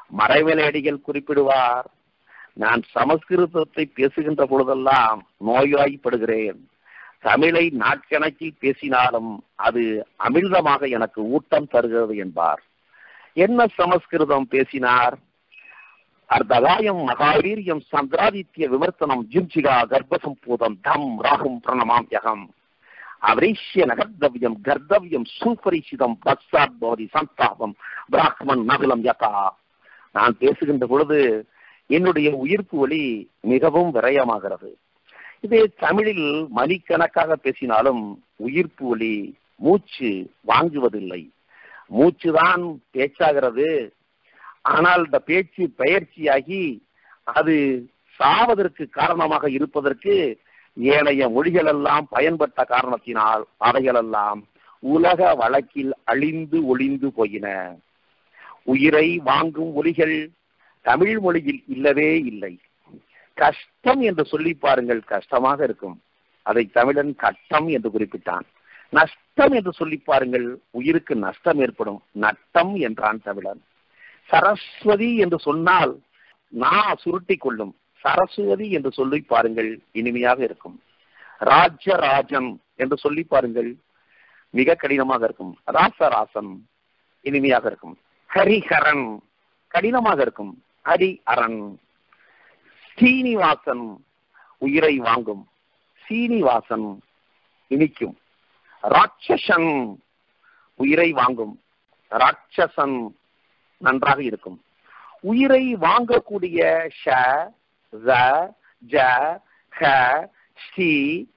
மறைமலையடிகள் குறிப்பிடுவார் நான் சமஸ்கிருதத்தை பேசுகின்ற பொழுதெல்லாம் நோய்வாய்ப்படுகிறேன் தமிழை நாட்கணக்கில் பேசினாலும் அது அமிர்தமாக எனக்கு ஊட்டம் தருகிறது என்பார் என்ன சமஸ்கிருதம் பேசினார் அர்த்தகாயம் மகாவீரியம் சந்திராதித்ய விமர்த்தனம் ஜிம்சிகா கர்ப்பசம்பூதம் தம் ராகும் பிரணமாம் யகம் அவரீஷ்ய நகர்தவ்யம் கர்த்தவ்யம் சூப்பரிசிதம் பக்சாத் பவதி சந்தாபம் பிராக்மன் நகுலம் யதா நான் பேசுகின்ற பொழுது என்னுடைய உயிர்ப்பு ஒளி மிகவும் விரயமாகிறது இதே தமிழில் மணிக்கணக்காக பேசினாலும் உயிர்ப்பு ஒளி மூச்சு வாங்குவதில்லை மூச்சுதான் பேச்சாகிறது ஆனால் இந்த பேச்சு பயிற்சியாகி அது சாவதற்கு காரணமாக இருப்பதற்கு ஏனைய மொழிகளெல்லாம் பயன்பட்ட காரணத்தினால் அவைகளெல்லாம் உலக வழக்கில் அழிந்து ஒளிந்து போயின உயிரை வாங்கும் ஒலிகள் தமிழ் மொழியில் இல்லவே இல்லை கஷ்டம் என்று சொல்லி பாருங்கள் கஷ்டமாக இருக்கும் அதை தமிழன் கட்டம் என்று குறிப்பிட்டான் நஷ்டம் என்று சொல்லி பாருங்கள் உயிருக்கு நஷ்டம் ஏற்படும் நட்டம் என்றான் தமிழன் சரஸ்வதி என்று சொன்னால் நான் சுருட்டி கொள்ளும் சரஸ்வதி என்று சொல்லி பாருங்கள் இனிமையாக இருக்கும் ராஜராஜன் என்று சொல்லி பாருங்கள் மிக கடினமாக இருக்கும் ராசராசன் இனிமையாக இருக்கும் ஹரிஹரன் கடினமாக இருக்கும் ஹரி அரண் ஸ்ரீனிவாசன் உயிரை வாங்கும் சீனிவாசன் இனிக்கும் ராட்சசன் உயிரை வாங்கும் ராட்சசன் நன்றாக இருக்கும் உயிரை வாங்கக்கூடிய ஷ ர ஜ ஹ ஷி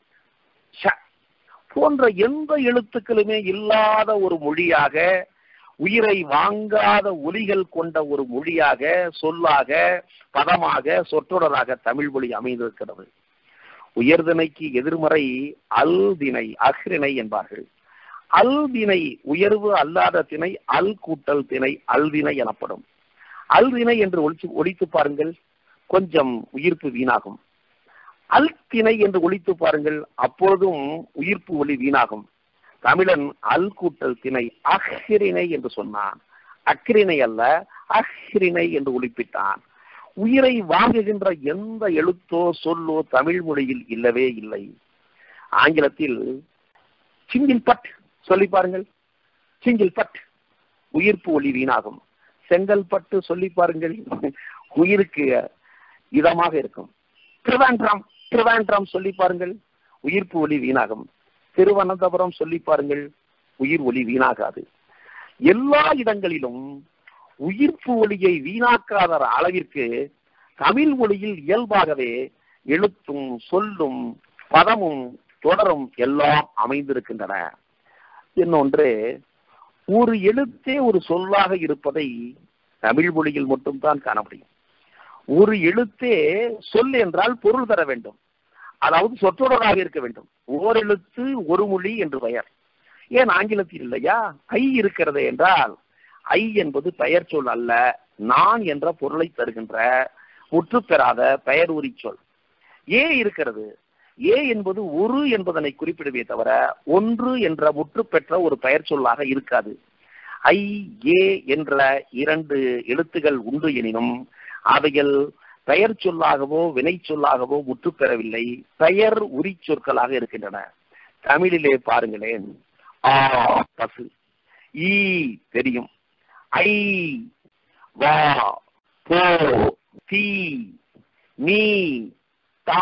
ஷ போன்ற எந்த எழுத்துக்களுமே இல்லாத ஒரு மொழியாக உயிரை வாங்காத ஒலிகள் கொண்ட ஒரு மொழியாக சொல்லாக பதமாக சொற்றொடராக தமிழ் மொழி அமைந்திருக்கிறது உயர்திணைக்கு எதிர்மறை அல்திணை அஹ்ரிணை என்பார்கள் அல்திணை உயர்வு அல்லாத திணை அல் கூட்டல் திணை அல்திணை எனப்படும் அல்திணை என்று ஒழிச்சு ஒழித்து பாருங்கள் கொஞ்சம் உயிர்ப்பு வீணாகும் அல் திணை என்று ஒழித்து பாருங்கள் அப்பொழுதும் உயிர்ப்பு ஒளி வீணாகும் தமிழன் அல் கூட்டல் திணை அஹ்ரிணை என்று சொன்னான் அக்ரிணை அல்ல அஹ்ரிணை என்று ஒழிப்பிட்டான் உயிரை வாங்குகின்ற எந்த எழுத்தோ சொல்லோ தமிழ் மொழியில் இல்லவே இல்லை ஆங்கிலத்தில் சிங்கிள் பட் சொல்லி பாருங்கள் சிங்கிள் பட் உயிர்ப்பு ஒளி வீணாகும் செங்கல்பட்டு சொல்லி பாருங்கள் உயிருக்கு இதமாக இருக்கும் திருவாண்டம் திருவாண்டம் சொல்லி பாருங்கள் உயிர்ப்பு ஒளி வீணாகும் திருவனந்தபுரம் சொல்லி பாருங்கள் உயிர் ஒளி வீணாகாது எல்லா இடங்களிலும் உயிர்ப்பு ஒளியை வீணாக்காத அளவிற்கு தமிழ் மொழியில் இயல்பாகவே எழுத்தும் சொல்லும் பதமும் தொடரும் எல்லாம் அமைந்திருக்கின்றன இன்னொன்று ஒரு எழுத்தே ஒரு சொல்லாக இருப்பதை தமிழ் மொழியில் மட்டும்தான் காண முடியும் ஒரு எழுத்தே சொல் என்றால் பொருள் தர வேண்டும் அதாவது சொற்றொடராக இருக்க வேண்டும் ஓர் எழுத்து ஒரு மொழி என்று பெயர் ஏன் ஆங்கிலத்தில் இல்லையா ஐ இருக்கிறது என்றால் ஐ என்பது பெயர் சொல் அல்ல நான் என்ற பொருளை தருகின்ற முற்று பெறாத பெயர் உரி சொல் ஏ இருக்கிறது ஏ என்பது ஒரு என்பதனை குறிப்பிடுவே தவிர ஒன்று என்ற முற்று பெற்ற ஒரு பெயர் சொல்லாக இருக்காது ஐ ஏ என்ற இரண்டு எழுத்துகள் உண்டு எனினும் அவைகள் பெயர் சொல்லாகவோ வினை சொல்லாகவோ முற்று பெறவில்லை பெயர் உரி சொற்களாக இருக்கின்றன தமிழிலே பாருங்களேன் ஆ பசு ஈ தெரியும் ஐ வா போ தி நீ தா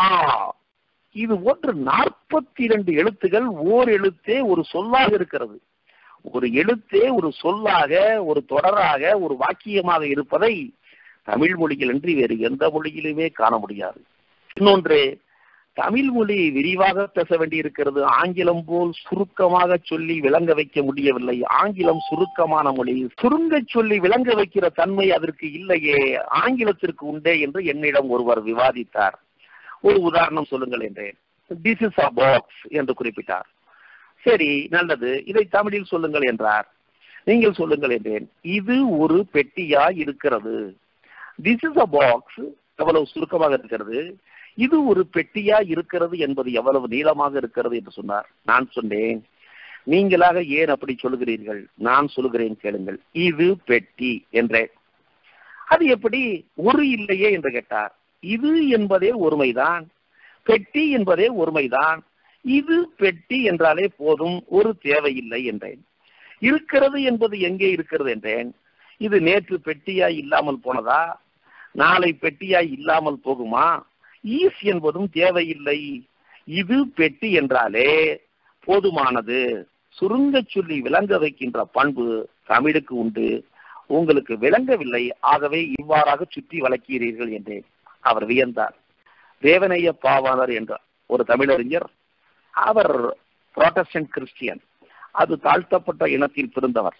இது ஒன்று நாற்பத்தி இரண்டு எழுத்துகள் ஓர் எழுத்தே ஒரு சொல்லாக இருக்கிறது ஒரு எழுத்தே ஒரு சொல்லாக ஒரு தொடராக ஒரு வாக்கியமாக இருப்பதை தமிழ் மொழியில் அன்றி வேறு எந்த மொழியிலுமே காண முடியாது இன்னொன்று தமிழ் மொழி விரிவாக பேச வேண்டியிருக்கிறது ஆங்கிலம் போல் சுருக்கமாக சொல்லி விளங்க வைக்க முடியவில்லை ஆங்கிலம் சுருக்கமான மொழி சுருங்க சொல்லி விளங்க வைக்கிற தன்மை அதற்கு இல்லையே ஆங்கிலத்திற்கு உண்டே என்று என்னிடம் ஒருவர் விவாதித்தார் ஒரு உதாரணம் சொல்லுங்கள் என்றேன் திஸ் இஸ் அ பாக்ஸ் என்று குறிப்பிட்டார் சரி நல்லது இதை தமிழில் சொல்லுங்கள் என்றார் நீங்கள் சொல்லுங்கள் என்றேன் இது ஒரு பெட்டியா இருக்கிறது திஸ் இஸ் அ பாக்ஸ் எவ்வளவு சுருக்கமாக இருக்கிறது இது ஒரு பெட்டியா இருக்கிறது என்பது எவ்வளவு நீளமாக இருக்கிறது என்று சொன்னார் நான் சொன்னேன் நீங்களாக ஏன் அப்படி சொல்லுகிறீர்கள் நான் சொல்லுகிறேன் கேளுங்கள் இது பெட்டி என்றேன் அது எப்படி ஒரு இல்லையே என்று கேட்டார் இது என்பதே ஒருமைதான் பெட்டி என்பதே ஒருமைதான் இது பெட்டி என்றாலே போதும் ஒரு தேவையில்லை என்றேன் இருக்கிறது என்பது எங்கே இருக்கிறது என்றேன் இது நேற்று பெட்டியாய் இல்லாமல் போனதா நாளை பெட்டியாய் இல்லாமல் போகுமா ஈஸ் என்பதும் தேவையில்லை இது பெட்டி என்றாலே போதுமானது சுருங்க சொல்லி விளங்க வைக்கின்ற பண்பு தமிழுக்கு உண்டு உங்களுக்கு விளங்கவில்லை ஆகவே இவ்வாறாக சுற்றி வளர்க்கிறீர்கள் என்றேன் அவர் வியந்தார் தேவனைய பாவாளர் என்ற ஒரு தமிழறிஞர் அவர் புரோட்டஸ்டன்ட் கிறிஸ்டியன் அது தாழ்த்தப்பட்ட இனத்தில் பிறந்தவர்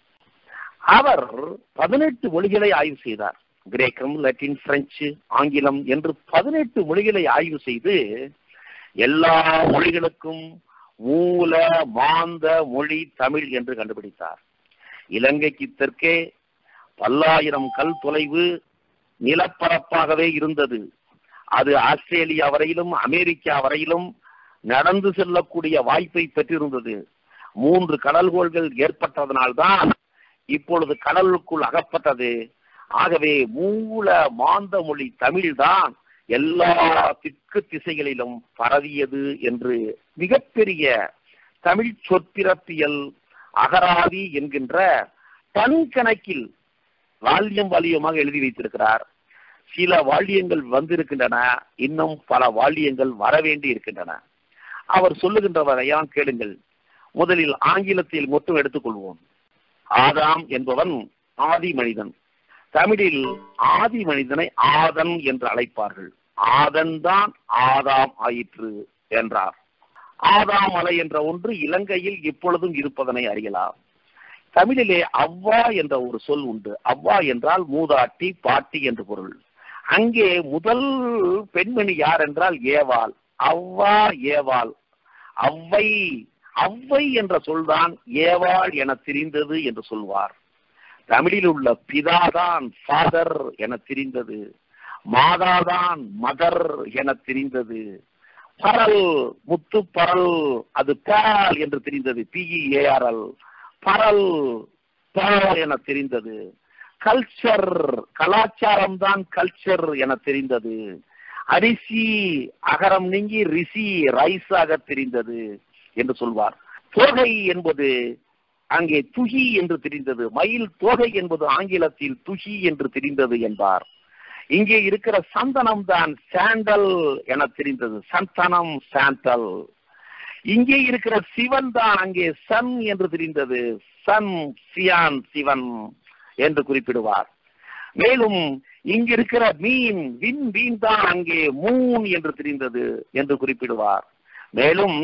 அவர் பதினெட்டு மொழிகளை ஆய்வு செய்தார் கிரேக்கம் லத்தீன் பிரெஞ்சு ஆங்கிலம் என்று பதினெட்டு மொழிகளை ஆய்வு செய்து எல்லா மொழிகளுக்கும் மூல மாந்த மொழி தமிழ் என்று கண்டுபிடித்தார் இலங்கைக்கு தெற்கே பல்லாயிரம் கல் தொலைவு நிலப்பரப்பாகவே இருந்தது அது ஆஸ்திரேலியா வரையிலும் அமெரிக்கா வரையிலும் நடந்து செல்லக்கூடிய வாய்ப்பை பெற்றிருந்தது மூன்று கடல்கோள்கள் ஏற்பட்டதனால்தான் இப்பொழுது கடலுக்குள் அகப்பட்டது ஆகவே மூல மாந்த மொழி தமிழ்தான் எல்லா திக்கு திசைகளிலும் பரவியது என்று மிகப்பெரிய தமிழ் சொற்பிறப்பியல் அகராதி என்கின்ற டன் கணக்கில் வால்யம் வால்யமாக எழுதி வைத்திருக்கிறார் சில வால்யங்கள் வந்திருக்கின்றன இன்னும் பல வால்யங்கள் வரவேண்டி இருக்கின்றன அவர் சொல்லுகின்றவரையான் கேளுங்கள் முதலில் ஆங்கிலத்தில் மட்டும் எடுத்துக்கொள்வோம் ஆதாம் என்பவன் ஆதி மனிதன் தமிழில் ஆதி மனிதனை ஆதன் என்று அழைப்பார்கள் ஆதன் தான் ஆதாம் ஆயிற்று என்றார் ஆதாம் மலை என்ற ஒன்று இலங்கையில் இப்பொழுதும் இருப்பதனை அறியலாம் தமிழிலே அவ்வா என்ற ஒரு சொல் உண்டு அவ்வா என்றால் மூதாட்டி பாட்டி என்று பொருள் அங்கே முதல் பெண்மணி யார் என்றால் ஏவாள் அவ்வா ஏவாள் அவ்வை அவ்வை என்ற சொல்தான் ஏவாள் என தெரிந்தது என்று சொல்வார் தமிழில் உள்ள பிதாதான் ஃபாதர் என தெரிந்தது மாதாதான் மதர் என தெரிந்தது பரல் முத்து பரல் அது பேரல் என்று தெரிந்தது பிஇஏஆர்எல் பரல் பேரல் என தெரிந்தது கல்ச்சர் கலாச்சாரம் தான் கல்ச்சர் என தெரிந்தது அரிசி அகரம் நீங்கி ரிசி ரைஸாக தெரிந்தது என்று சொல்வார் தோகை என்பது அங்கே துகி என்று தெரிந்தது மயில் தோகை என்பது ஆங்கிலத்தில் துகி என்று தெரிந்தது என்பார் இங்கே இருக்கிற சந்தனம் தான் சாண்டல் என தெரிந்தது சந்தனம் சாண்டல் இங்கே இருக்கிற சிவன் தான் அங்கே சன் என்று தெரிந்தது சன் சியான் சிவன் என்று குறிப்பிடுவார் மேலும் இங்க இருக்கிற மீன் விண் மீன் தான் அங்கே மூன் என்று தெரிந்தது என்று குறிப்பிடுவார் மேலும்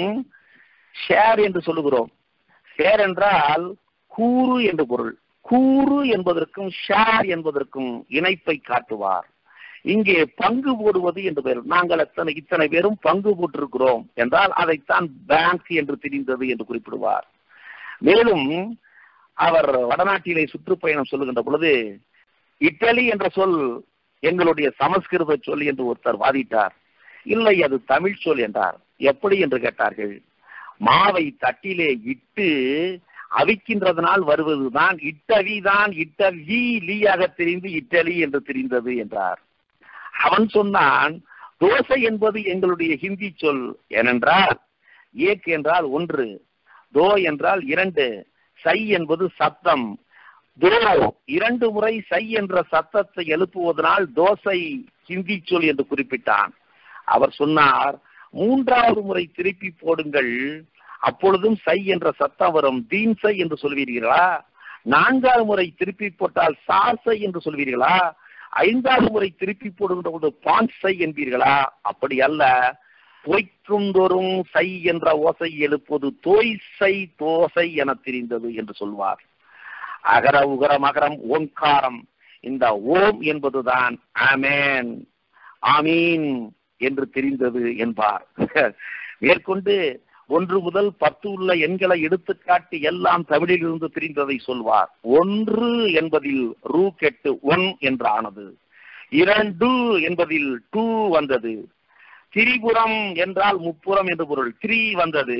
ஷேர் என்று சொல்லுகிறோம் ஷேர் என்றால் கூறு என்று பொருள் கூறு என்பதற்கும் ஷேர் என்பதற்கும் இணைப்பை காட்டுவார் இங்கே பங்கு போடுவது என்று பெயர் நாங்கள் எத்தனை இத்தனை பேரும் பங்கு போட்டிருக்கிறோம் என்றால் அதைத்தான் பேங்க் என்று தெரிந்தது என்று குறிப்பிடுவார் மேலும் அவர் வடநாட்டிலே சுற்றுப்பயணம் சொல்லுகின்ற பொழுது இட்டலி என்ற சொல் எங்களுடைய சமஸ்கிருத சொல் என்று ஒருத்தர் வாதிட்டார் இல்லை அது தமிழ் சொல் என்றார் எப்படி என்று கேட்டார்கள் மாவை தட்டிலே இட்டு அவிக்கின்றதனால் வருவதுதான் இட்டவி தான் இட்ட வி லீயாக தெரிந்து இட்டலி என்று தெரிந்தது என்றார் அவன் சொன்னான் தோசை என்பது எங்களுடைய ஹிந்தி சொல் ஏனென்றால் ஏக் என்றால் ஒன்று தோ என்றால் இரண்டு சை என்பது சத்தம் தோ இரண்டு முறை சை என்ற சத்தத்தை எழுப்புவதனால் தோசை ஹிந்தி சொல் என்று குறிப்பிட்டான் அவர் சொன்னார் மூன்றாவது முறை திருப்பி போடுங்கள் அப்பொழுதும் சை என்ற சத்தம் வரும் தீன் சை என்று சொல்வீர்களா நான்காவது முறை திருப்பி போட்டால் சாசை என்று சொல்வீர்களா ஐந்தாவது முறை திருப்பி போடுகின்ற போது பான்சை என்பீர்களா அப்படி அல்ல பொய்க்குந்தோறும் சை என்ற ஓசை எழுப்பது தோய்சை தோசை என தெரிந்தது என்று சொல்வார் அகர உகர மகரம் ஓங்காரம் இந்த ஓம் என்பதுதான் ஆமேன் ஆமீன் என்று தெரிந்தது என்பார் மேற்கொண்டு ஒன்று முதல் பத்து உள்ள எண்களை எடுத்துக்காட்டி எல்லாம் தமிழில் இருந்து தெரிந்ததை சொல்வார் ஒன்று என்பதில் ரூ கெட்டு ஒன் என்றானது இரண்டு என்பதில் டூ வந்தது திரிபுரம் என்றால் முப்புறம் என்று பொருள் த்ரீ வந்தது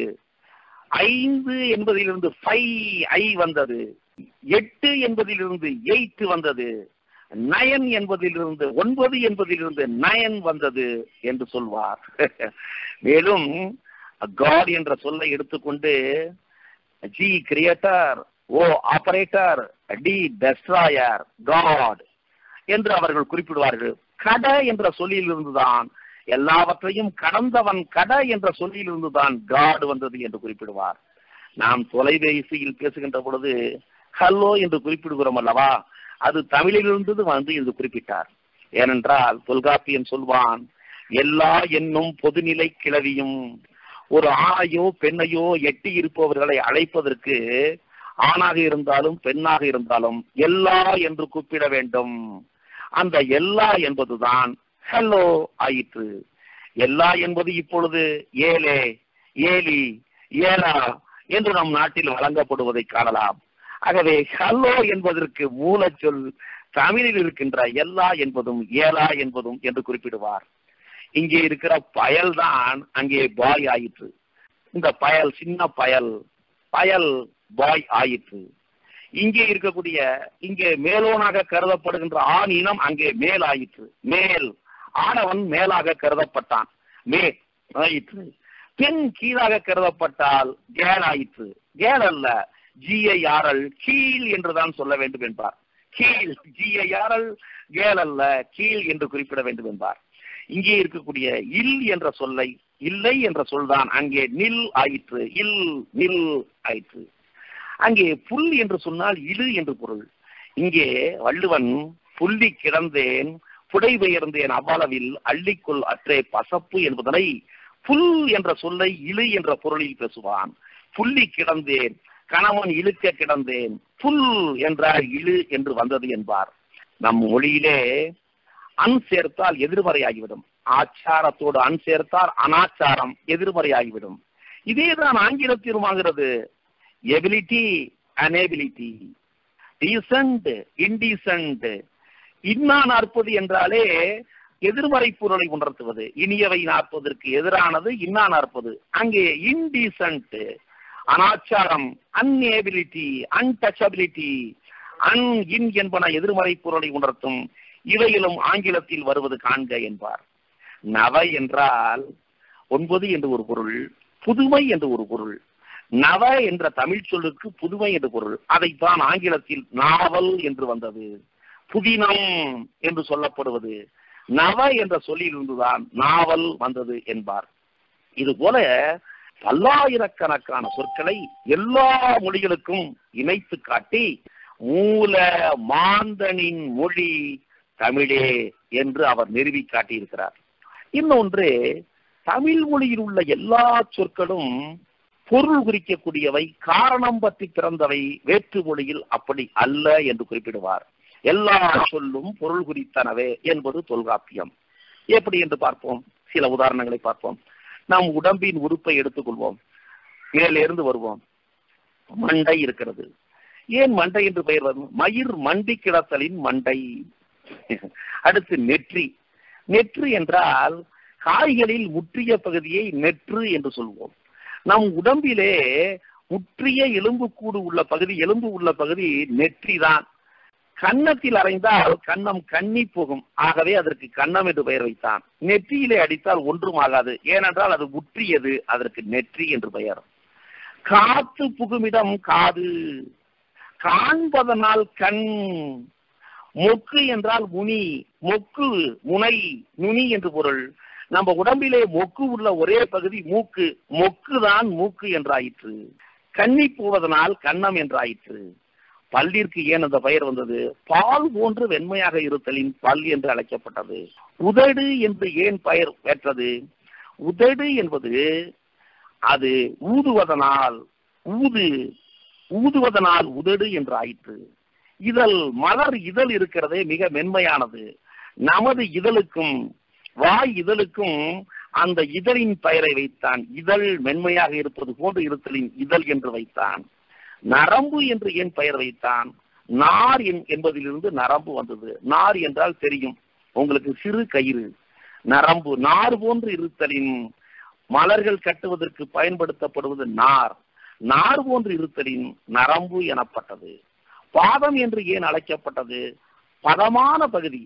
ஐந்து என்பதிலிருந்து ஃபைவ் ஐ வந்தது எட்டு என்பதிலிருந்து எயிட் வந்தது நயன் என்பதிலிருந்து ஒன்பது என்பதிலிருந்து நயன் வந்தது என்று சொல்வார் மேலும் காட் என்ற சொல்லை எடுத்துக்கொண்டு G creator O operator D destroyer God என்று அவர்கள் குறிப்பிடுவார்கள் கட என்ற சொல்லிலிருந்துதான் எல்லாவற்றையும் கடந்தவன் கட என்ற சொல்லிலிருந்துதான் காட் வந்தது என்று குறிப்பிடுவார் நாம் தொலைபேசியில் பேசுகின்ற பொழுது ஹலோ என்று குறிப்பிடுகிறோம் அல்லவா அது தமிழிலிருந்து வந்து என்று குறிப்பிட்டார் ஏனென்றால் தொல்காப்பியன் சொல்வான் எல்லா என்னும் பொதுநிலை கிளவியும் ஒரு ஆணையோ பெண்ணையோ எட்டி இருப்பவர்களை அழைப்பதற்கு ஆணாக இருந்தாலும் பெண்ணாக இருந்தாலும் எல்லா என்று கூப்பிட வேண்டும் அந்த எல்லா என்பதுதான் ஹலோ ஆயிற்று எல்லா என்பது இப்பொழுது ஏலே ஏலி ஏலா என்று நம் நாட்டில் வழங்கப்படுவதை காணலாம் ஆகவே ஹலோ என்பதற்கு மூலச்சொல் தமிழில் இருக்கின்ற எல்லா என்பதும் ஏலா என்பதும் என்று குறிப்பிடுவார் இங்கே இருக்கிற பயல் தான் அங்கே பாய் ஆயிற்று இந்த பயல் சின்ன பயல் பயல் பாய் ஆயிற்று இங்கே இருக்கக்கூடிய இங்கே மேலோனாக கருதப்படுகின்ற ஆண் இனம் அங்கே மேல் ஆயிற்று மேல் ஆணவன் மேலாக கருதப்பட்டான் மே ஆயிற்று பெண் கீழாக கருதப்பட்டால் கேல் ஆயிற்று கேல் அல்ல ஜிஐஆர்எல் கீழ் என்றுதான் சொல்ல வேண்டும் என்பார் கீழ் ஜிஐஆர்எல் கேல் அல்ல கீழ் என்று குறிப்பிட வேண்டும் என்பார் இங்கே இருக்கக்கூடிய இல் என்ற சொல்லை இல்லை என்ற சொல்தான் அங்கே நில் ஆயிற்று இல் நில் ஆயிற்று அங்கே புல் என்று சொன்னால் இழு என்று பொருள் இங்கே வள்ளுவன் புள்ளி கிடந்தேன் புடைபெயர்ந்தேன் அவ்வளவில் அள்ளிக்குள் அற்றே பசப்பு என்பதனை புல் என்ற சொல்லை இழு என்ற பொருளில் பேசுவான் புள்ளி கிடந்தேன் கணவன் இழுக்க கிடந்தேன் புல் என்றால் இழு என்று வந்தது என்பார் நம் மொழியிலே அன் சேர்த்தால் எதிர்மறையாகிவிடும் ஆச்சாரத்தோடு அன் சேர்த்தால் அனாச்சாரம் எதிர்மறையாகிவிடும் இதேதான் ஆங்கிலத்திலும் ஆகிறது எபிலிட்டி அனேபிலிட்டி டீசன்ட் இன்டீசன்ட் இன்னா நாற்பது என்றாலே எதிர்மறை பொருளை உணர்த்துவது இனியவை நாற்பதற்கு எதிரானது இன்னா நாற்பது அங்கே இன்டீசன்ட் அனாச்சாரம் அன்ஏபிலிட்டி அன்டச்சபிலிட்டி அன் இன் என்பன எதிர்மறை பொருளை உணர்த்தும் இவையிலும் ஆங்கிலத்தில் வருவது காண்க என்பார் நவ என்றால் ஒன்பது என்று ஒரு பொருள் புதுமை என்று ஒரு பொருள் நவ என்ற தமிழ் சொல்லுக்கு புதுமை என்று பொருள் அதைத்தான் ஆங்கிலத்தில் நாவல் என்று வந்தது புதினம் என்று சொல்லப்படுவது நவ என்ற சொல்லிலிருந்துதான் நாவல் வந்தது என்பார் இது போல பல்லாயிரக்கணக்கான சொற்களை எல்லா மொழிகளுக்கும் இணைத்து காட்டி மூல மாந்தனின் மொழி தமிழே என்று அவர் நிறுவி காட்டியிருக்கிறார் இன்னொன்று தமிழ் மொழியில் உள்ள எல்லா சொற்களும் பொருள் குறிக்கக்கூடியவை காரணம் பற்றி பிறந்தவை வேற்று மொழியில் அப்படி அல்ல என்று குறிப்பிடுவார் எல்லா சொல்லும் பொருள் குறித்தனவே என்பது தொல்காப்பியம் எப்படி என்று பார்ப்போம் சில உதாரணங்களை பார்ப்போம் நாம் உடம்பின் உறுப்பை எடுத்துக்கொள்வோம் மேலிருந்து வருவோம் மண்டை இருக்கிறது ஏன் மண்டை என்று பெயர் வரும் மயிர் மண்டி கிடத்தலின் மண்டை அடுத்து நெற்றி நெற்று என்றால் காய்களில் முற்றிய பகுதியை நெற்று என்று சொல்வோம் நம் உடம்பிலே முற்றிய எலும்புக்கூடு உள்ள பகுதி எலும்பு உள்ள பகுதி நெற்றி தான் கன்னத்தில் அறைந்தால் கன்னம் கண்ணி போகும் ஆகவே அதற்கு கன்னம் என்று பெயர் வைத்தான் நெற்றியிலே அடித்தால் ஒன்றும் ஆகாது ஏனென்றால் அது முற்றியது அதற்கு நெற்றி என்று பெயர் காத்து புகுமிடம் காது காண்பதனால் கண் மொக்கு என்றால் முனி மொக்கு முனை நுனி என்று பொருள் நம்ம உடம்பிலே மொக்கு உள்ள ஒரே பகுதி மூக்கு மொக்கு தான் மூக்கு என்றாயிற்று கண்ணி போவதனால் கன்னம் என்றாயிற்று பல்லிற்கு ஏன் அந்த பெயர் வந்தது பால் போன்று வெண்மையாக இருத்தலின் பல் என்று அழைக்கப்பட்டது உதடு என்று ஏன் பெயர் பெற்றது உதடு என்பது அது ஊதுவதனால் ஊது ஊதுவதனால் உதடு என்று ஆயிற்று இதழ் மலர் இதழ் இருக்கிறதே மிக மென்மையானது நமது இதழுக்கும் வாய் இதழுக்கும் அந்த இதழின் பெயரை வைத்தான் இதழ் மென்மையாக இருப்பது போன்று இருத்தலின் இதழ் என்று வைத்தான் நரம்பு என்று ஏன் பெயர் வைத்தான் நார் என்பதிலிருந்து நரம்பு வந்தது நார் என்றால் தெரியும் உங்களுக்கு சிறு கயிறு நரம்பு நார் போன்று இருத்தலின் மலர்கள் கட்டுவதற்கு பயன்படுத்தப்படுவது நார் நார் போன்று இருத்தலின் நரம்பு எனப்பட்டது பாதம் என்று ஏன் அழைக்கப்பட்டது பதமான பகுதி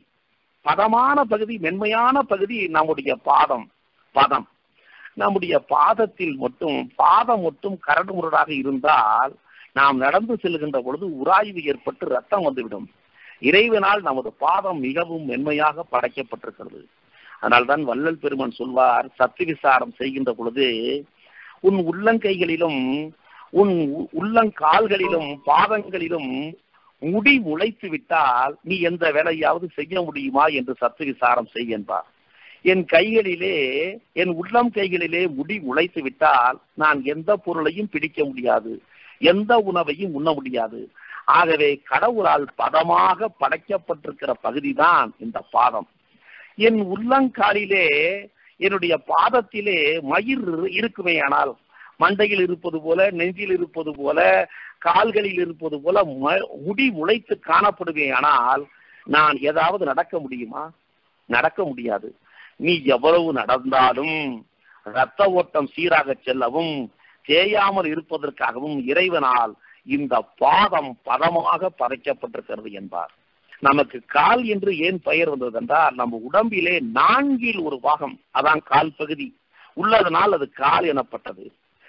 பதமான பகுதி மென்மையான பகுதி நம்முடைய பாதம் பதம் நம்முடைய பாதத்தில் மட்டும் பாதம் மட்டும் கரடு முரடாக இருந்தால் நாம் நடந்து செல்கின்ற பொழுது உராய்வு ஏற்பட்டு ரத்தம் வந்துவிடும் இறைவனால் நமது பாதம் மிகவும் மென்மையாக படைக்கப்பட்டிருக்கிறது அதனால்தான் வள்ளல் பெருமன் சொல்வார் சத்து விசாரம் செய்கின்ற பொழுது உன் உள்ளங்கைகளிலும் உன் உள்ளங்கால்களிலும் பாதங்களிலும் முடி முளைத்து விட்டால் நீ எந்த வேலையாவது செய்ய முடியுமா என்று சத்து விசாரம் செய் என்பார் என் கைகளிலே என் உள்ளம் கைகளிலே முடி முளைத்து விட்டால் நான் எந்த பொருளையும் பிடிக்க முடியாது எந்த உணவையும் உண்ண முடியாது ஆகவே கடவுளால் பதமாக படைக்கப்பட்டிருக்கிற பகுதிதான் இந்த பாதம் என் உள்ளங்காலிலே என்னுடைய பாதத்திலே மயிர் இருக்குமே ஆனால் மண்டையில் இருப்பது போல நெஞ்சில் இருப்பது போல கால்களில் இருப்பது போல முடி முளைத்து காணப்படுவே ஆனால் நான் ஏதாவது நடக்க முடியுமா நடக்க முடியாது நீ எவ்வளவு நடந்தாலும் இரத்த ஓட்டம் சீராக செல்லவும் தேயாமல் இருப்பதற்காகவும் இறைவனால் இந்த பாதம் பதமாக பறைக்கப்பட்டிருக்கிறது என்பார் நமக்கு கால் என்று ஏன் பெயர் வந்தது என்றால் நம்ம உடம்பிலே நான்கில் ஒரு பாகம் அதான் கால் பகுதி உள்ளதனால் அது கால் எனப்பட்டது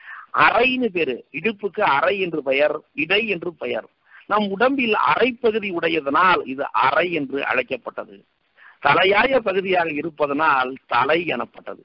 அறைன்னு பேரு இடுப்புக்கு அறை என்று பெயர் இடை என்று பெயர் நம் உடம்பில் அரைப்பகுதி உடையதனால் இது அறை என்று அழைக்கப்பட்டது தலையாய பகுதியாக இருப்பதனால் தலை எனப்பட்டது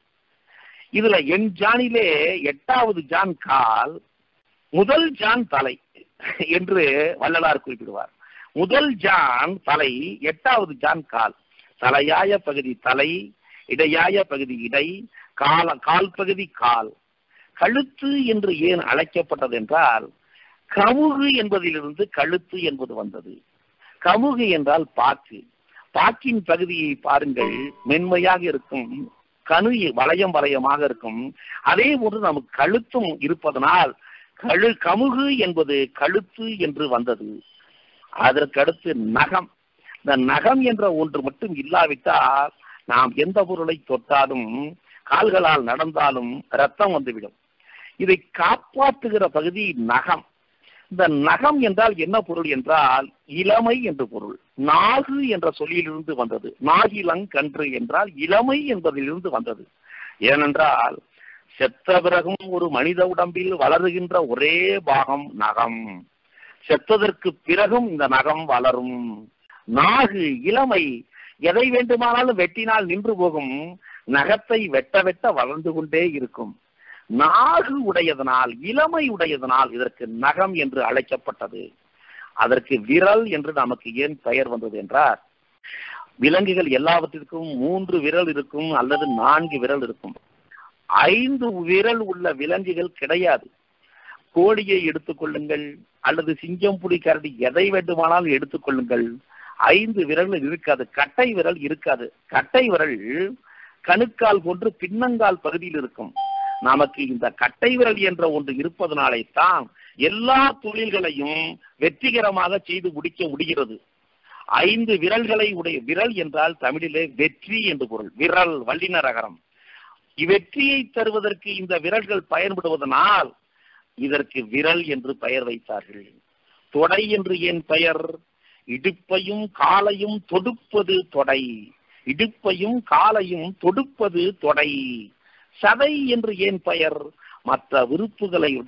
இதுல என் ஜானிலே எட்டாவது ஜான் கால் முதல் ஜான் தலை என்று வள்ளலார் குறிப்பிடுவார் முதல் ஜான் தலை எட்டாவது ஜான் கால் தலையாய பகுதி தலை இடையாய பகுதி இடை கால கால் பகுதி கால் கழுத்து என்று ஏன் அழைக்கப்பட்டது என்றால் கமுகு என்பதிலிருந்து கழுத்து என்பது வந்தது கமுகு என்றால் பாக்கு பாக்கின் பகுதியை பாருங்கள் மென்மையாக இருக்கும் கணு வளையம் வளையமாக இருக்கும் அதே போன்று நமக்கு கழுத்தும் இருப்பதனால் கழு கமுகு என்பது கழுத்து என்று வந்தது அதற்கடுத்து நகம் இந்த நகம் என்ற ஒன்று மட்டும் இல்லாவிட்டால் நாம் எந்த பொருளை தொட்டாலும் கால்களால் நடந்தாலும் ரத்தம் வந்துவிடும் இதை காப்பாற்றுகிற பகுதி நகம் இந்த நகம் என்றால் என்ன பொருள் என்றால் இளமை என்று பொருள் நாகு என்ற சொல்லிலிருந்து வந்தது நாகிலங்கன்று என்றால் இளமை என்பதிலிருந்து வந்தது ஏனென்றால் செத்த பிறகும் ஒரு மனித உடம்பில் வளருகின்ற ஒரே பாகம் நகம் செத்ததற்கு பிறகும் இந்த நகம் வளரும் நாகு இளமை எதை வேண்டுமானாலும் வெட்டினால் நின்று போகும் நகத்தை வெட்ட வெட்ட வளர்ந்து கொண்டே இருக்கும் நாகு உடையதனால் இளமை உடையதனால் இதற்கு நகம் என்று அழைக்கப்பட்டது அதற்கு விரல் என்று நமக்கு ஏன் பெயர் வந்தது என்றால் விலங்குகள் எல்லாவற்றிற்கும் மூன்று விரல் இருக்கும் அல்லது நான்கு விரல் இருக்கும் ஐந்து விரல் உள்ள விலங்குகள் கிடையாது கோழியை எடுத்துக்கொள்ளுங்கள் அல்லது சிங்கம் புலி கரடி எதை வேண்டுமானாலும் எடுத்துக்கொள்ளுங்கள் ஐந்து விரல் இருக்காது கட்டை விரல் இருக்காது கட்டை விரல் கணுக்கால் போன்று பின்னங்கால் பகுதியில் இருக்கும் நமக்கு இந்த கட்டை விரல் என்ற ஒன்று இருப்பதனாலே தான் எல்லா தொழில்களையும் வெற்றிகரமாக செய்து முடிக்க முடிகிறது ஐந்து விரல்களை உடைய விரல் என்றால் தமிழிலே வெற்றி என்று பொருள் விரல் வல்லினரகரம் இவ்வெற்றியை தருவதற்கு இந்த விரல்கள் பயன்படுவதனால் இதற்கு விரல் என்று பெயர் வைத்தார்கள் தொடை என்று ஏன் பெயர் இடுப்பையும் காலையும் தொடுப்பது தொடை இடுப்பையும் காலையும் தொடுப்பது தொடை சதை என்று ஏன் பெயர் மற்ற விருப்புகளை விட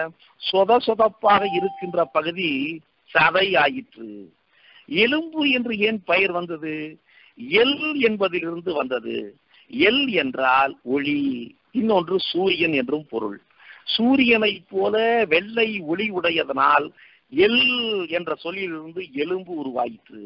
சொத சொதப்பாக இருக்கின்ற பகுதி சதை ஆயிற்று எலும்பு என்று ஏன் பெயர் வந்தது எல் என்பதிலிருந்து வந்தது எல் என்றால் ஒளி இன்னொன்று சூரியன் என்றும் பொருள் சூரியனை போல வெள்ளை ஒளி உடையதனால் எல் என்ற சொல்லிலிருந்து எலும்பு உருவாயிற்று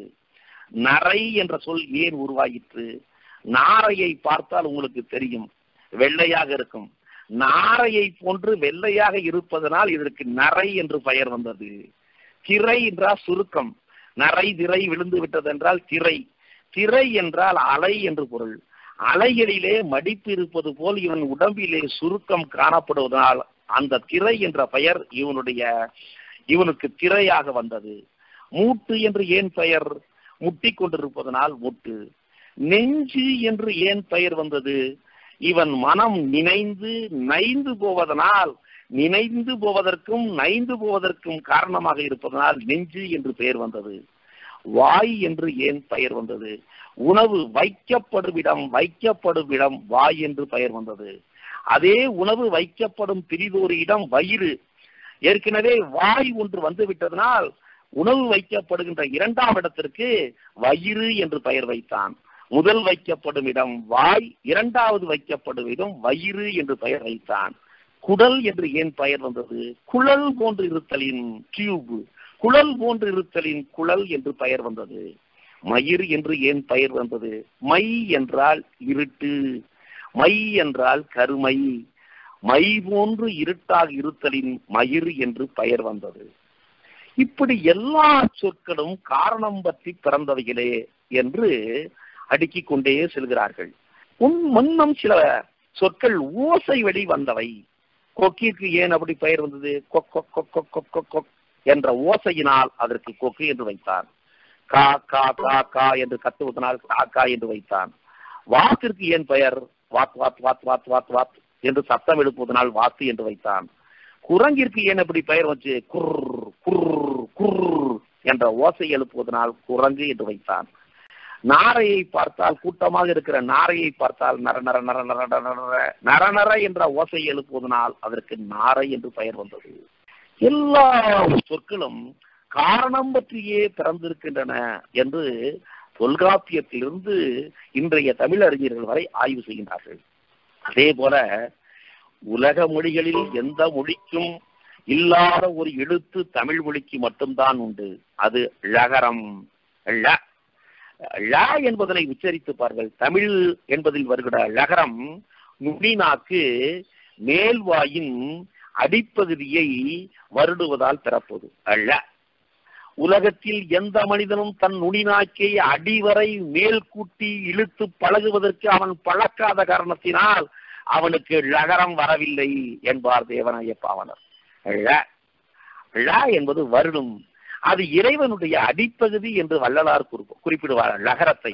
நரை என்ற சொல் ஏன் உருவாயிற்று நாரையை பார்த்தால் உங்களுக்கு தெரியும் வெள்ளையாக இருக்கும் நாரையை போன்று வெள்ளையாக இருப்பதனால் இதற்கு நரை என்று பெயர் வந்தது திரை என்றால் சுருக்கம் நரை திரை விழுந்து விட்டது என்றால் திரை திரை என்றால் அலை என்று பொருள் அலைகளிலே மடிப்பு இருப்பது போல் இவன் உடம்பிலே சுருக்கம் காணப்படுவதனால் அந்த திரை என்ற பெயர் இவனுடைய இவனுக்கு திரையாக வந்தது மூட்டு என்று ஏன் பெயர் முட்டி கொண்டிருப்பதனால் முட்டு நெஞ்சு என்று ஏன் பெயர் வந்தது இவன் மனம் நினைந்து நைந்து போவதனால் நினைந்து போவதற்கும் நைந்து போவதற்கும் காரணமாக இருப்பதனால் நெஞ்சு என்று பெயர் வந்தது வாய் என்று ஏன் பெயர் வந்தது உணவு வைக்கப்படும் இடம் வைக்கப்படும் இடம் வாய் என்று பெயர் வந்தது அதே உணவு வைக்கப்படும் பிரிதொரு இடம் வயிறு ஏற்கனவே வாய் ஒன்று வந்து விட்டதனால் உணவு வைக்கப்படுகின்ற இரண்டாம் இடத்திற்கு வயிறு என்று பெயர் வைத்தான் முதல் வைக்கப்படும் இடம் வாய் இரண்டாவது வைக்கப்படும் இடம் வயிறு என்று பெயர் வைத்தான் குடல் என்று ஏன் பெயர் வந்தது குழல் போன்று இருத்தலின் டியூப் குழல் போன்று இருத்தலின் குழல் என்று பெயர் வந்தது மயிர் என்று ஏன் பெயர் வந்தது மை என்றால் இருட்டு மை என்றால் கருமை மை போன்று இருட்டாக இருத்தலின் மயிர் என்று பெயர் வந்தது இப்படி எல்லா சொற்களும் காரணம் பற்றி பிறந்தவைகளே என்று அடுக்கிக் கொண்டே செல்கிறார்கள் உன் முன்னம் சில சொற்கள் ஓசை வழி வந்தவை கொக்கிற்கு ஏன் அப்படி பெயர் வந்தது கொக் கொக் கொக் கொக் கொக் கொக் கொக் என்ற ஓசையினால் அதற்கு கொக்கு என்று வைத்தான் கா கா கா கா என்று கத்துவதனால் காக்கா என்று வைத்தான் வாத்திற்கு ஏன் பெயர் வாத் வாத் வாத் வாத் வாத் வாத் என்று சத்தம் எழுப்புவதனால் வாத்து என்று வைத்தான் குரங்கிற்கு ஏன் அப்படி பெயர் வச்சு குர் குர் குர் என்ற ஓசை எழுப்புவதனால் குரங்கு என்று வைத்தான் நாரையை பார்த்தால் கூட்டமாக இருக்கிற நாரையை பார்த்தால் நர நர நர நர நர நர நர நர என்ற ஓசை எழுப்புவதனால் அதற்கு நாரை என்று பெயர் வந்தது எல்லா சொற்களும் காரணம் பற்றியே பிறந்திருக்கின்றன என்று தொல்காப்பியத்திலிருந்து இன்றைய தமிழறிஞர்கள் வரை ஆய்வு செய்கின்றார்கள் அதே போல உலக மொழிகளில் எந்த மொழிக்கும் இல்லாத ஒரு எழுத்து தமிழ் மொழிக்கு மட்டும்தான் உண்டு அது ழகரம் ழ ழ என்பதனை உச்சரித்து பாருங்கள் தமிழ் என்பதில் வருகிற ழகரம் நுடிநாக்கு மேல்வாயின் அடிப்பகுதியை வருடுவதால் பிறப்பது ழ உலகத்தில் எந்த மனிதனும் தன் நுடிநாக்கை அடிவரை மேல் கூட்டி இழுத்து பழகுவதற்கு அவன் பழக்காத காரணத்தினால் அவனுக்கு ழகரம் வரவில்லை என்பார் தேவனாய பாவனர் ழ ழ என்பது வருடும் அது இறைவனுடைய அடிப்பகுதி என்று வள்ளலார் குறிப்பு- குறிப்பிடுவார் லகரத்தை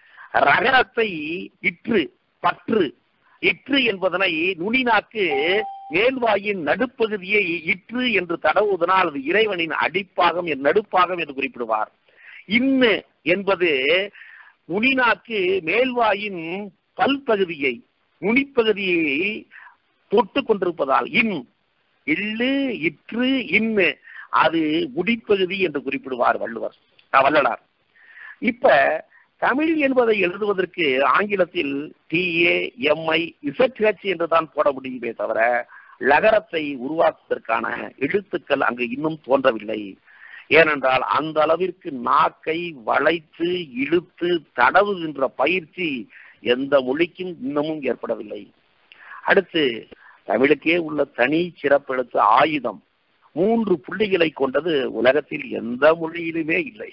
ரகரத்தை இற்று பற்று இற்று என்பதனை நுனிநாக்கு மேல்வாயின் நடுப்பகுதியை இற்று என்று தடவுவதனால் அது இறைவனின் அடிப்பாகம் என் நடுப்பாகம் என்று குறிப்பிடுவார் இன்னு என்பது நுனிநாக்கு மேல்வாயின் பல்பகுதியை நுனிப்பகுதியை தொட்டு கொண்டிருப்பதால் இன் இல்லு இற்று இன்னு அது முடிப்பகுதி என்று குறிப்பிடுவார் வள்ளுவர் அஹ் வள்ளலார் இப்ப தமிழ் என்பதை எழுதுவதற்கு ஆங்கிலத்தில் டிஏ எம்ஐ இசட்ஹெச் என்று தான் போட முடியுமே தவிர லகரத்தை உருவாக்குவதற்கான எழுத்துக்கள் அங்கு இன்னும் தோன்றவில்லை ஏனென்றால் அந்த அளவிற்கு நாக்கை வளைத்து இழுத்து தடவுகின்ற பயிற்சி எந்த மொழிக்கும் இன்னமும் ஏற்படவில்லை அடுத்து தமிழுக்கே உள்ள தனி சிறப்பெழுத்து ஆயுதம் மூன்று புள்ளிகளை கொண்டது உலகத்தில் எந்த மொழியிலுமே இல்லை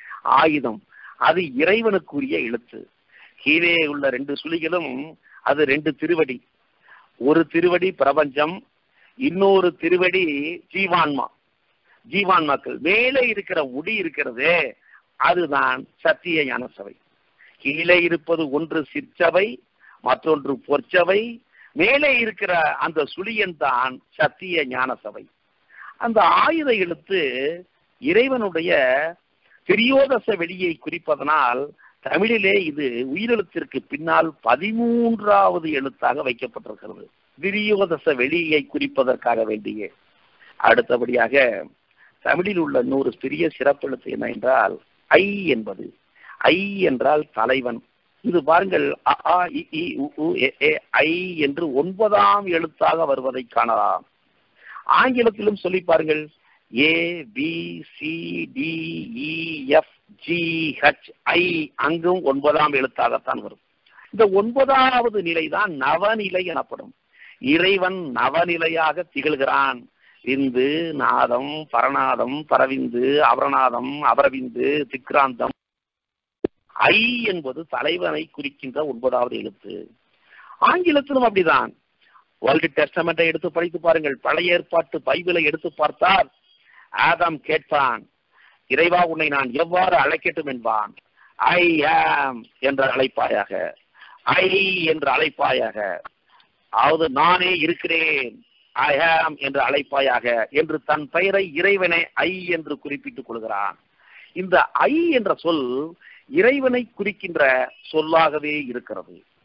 ஆயுதம் அது இறைவனுக்குரிய எழுத்து கீழே உள்ள ரெண்டு சுழிகளும் அது ரெண்டு திருவடி ஒரு திருவடி பிரபஞ்சம் இன்னொரு திருவடி ஜீவான்மா ஜீவான்மாக்கள் மேலே இருக்கிற முடி இருக்கிறதே அதுதான் சத்திய ஞான சபை கீழே இருப்பது ஒன்று சிற்சபை மற்றொன்று பொற்சபை மேலே இருக்கிற அந்த சுழியன் தான் சத்திய ஞான சபை அந்த ஆயுத எழுத்து இறைவனுடைய திரியோதச வெளியை குறிப்பதனால் தமிழிலே இது உயிரெழுத்திற்கு பின்னால் பதிமூன்றாவது எழுத்தாக வைக்கப்பட்டிருக்கிறது திரியோதச வெளியை குறிப்பதற்காக வேண்டிய அடுத்தபடியாக தமிழில் உள்ள நூறு சிறிய சிறப்பெழுத்து என்ன என்றால் ஐ என்பது ஐ என்றால் தலைவன் இது பாருங்கள் அ, ஆ, இ, ஈ, உ, ஊ, எ, ஏ, ஐ என்று ஒன்பதாம் எழுத்தாக வருவதை காணலாம் ஆங்கிலத்திலும் சொல்லி பாருங்கள் A B C D E F G H I அங்கும் ஒன்பதாம் எழுத்தாகத்தான் வரும் இந்த ஒன்பதாவது நிலைதான் நவநிலை எனப்படும் இறைவன் நவநிலையாக திகழ்கிறான் இந்து நாதம் பரநாதம் பரவிந்து அபரநாதம் அபரவிந்து திக்ராந்தம் ஐ என்பது தலைவனை குறிக்கின்ற ஒன்பதாவது எழுத்து ஆங்கிலத்திலும் அப்படிதான் வேர்ல்டு டெஸ்டமெண்டை எடுத்து படித்து பாருங்கள் பழைய ஏற்பாட்டு பைபிளை எடுத்து பார்த்தால் ஆதாம் கேட்பான் இறைவா உன்னை நான் எவ்வாறு அழைக்கட்டும் என்பான் ஐ ஆம் என்று அழைப்பாயாக ஐ என்று அழைப்பாயாக அதாவது நானே இருக்கிறேன் ஐ ஆம் என்று அழைப்பாயாக என்று தன் பெயரை இறைவனை ஐ என்று குறிப்பிட்டுக் கொள்கிறான் இந்த ஐ என்ற சொல் இறைவனை குறிக்கின்ற சொல்லாகவே இருக்கிறது